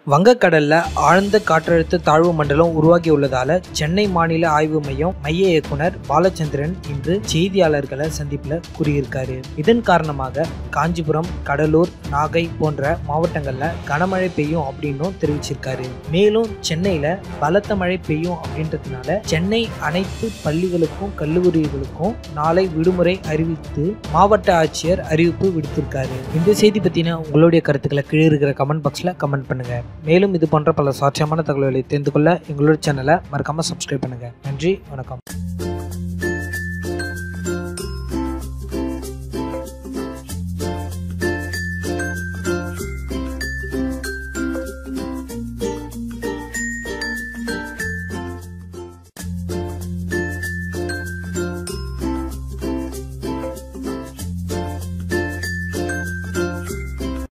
வங்கக்கடல்ல ஆழ்ந்த காற்றழுத்த தாழ்வு மண்டலம் உருவாகி உள்ளதால சென்னை மாநில ஆய்வு மையம் மைய இயக்குனர் பாலச்சந்திரன் இன்று செய்தியாளர்களை சந்திப்புல கூறியிருக்காரு இதன் காரணமாக காஞ்சிபுரம் கடலூர் நாகை போன்ற மாவட்டங்கள்ல கனமழை பெய்யும் அப்படின்னும் தெரிவிச்சிருக்காரு மேலும் சென்னையில பலத்த மழை பெய்யும் அப்படின்றதுனால சென்னை அனைத்து பள்ளிகளுக்கும் கல்லூரிகளுக்கும் நாளை விடுமுறை அறிவித்து மாவட்ட ஆட்சியர் அறிவிப்பு விடுத்திருக்காரு இந்த செய்தி பத்தின உங்களுடைய கருத்துக்களை கீழே இருக்கிற கமெண்ட் பாக்ஸ்ல கமெண்ட் பண்ணுங்க மேலும் இது போன்ற பல சாட்சியமான தகவல்களை தெரிந்து கொள்ள எங்களோட சேனலை மறக்காம சப்ஸ்கிரைப் பண்ணுங்க நன்றி வணக்கம்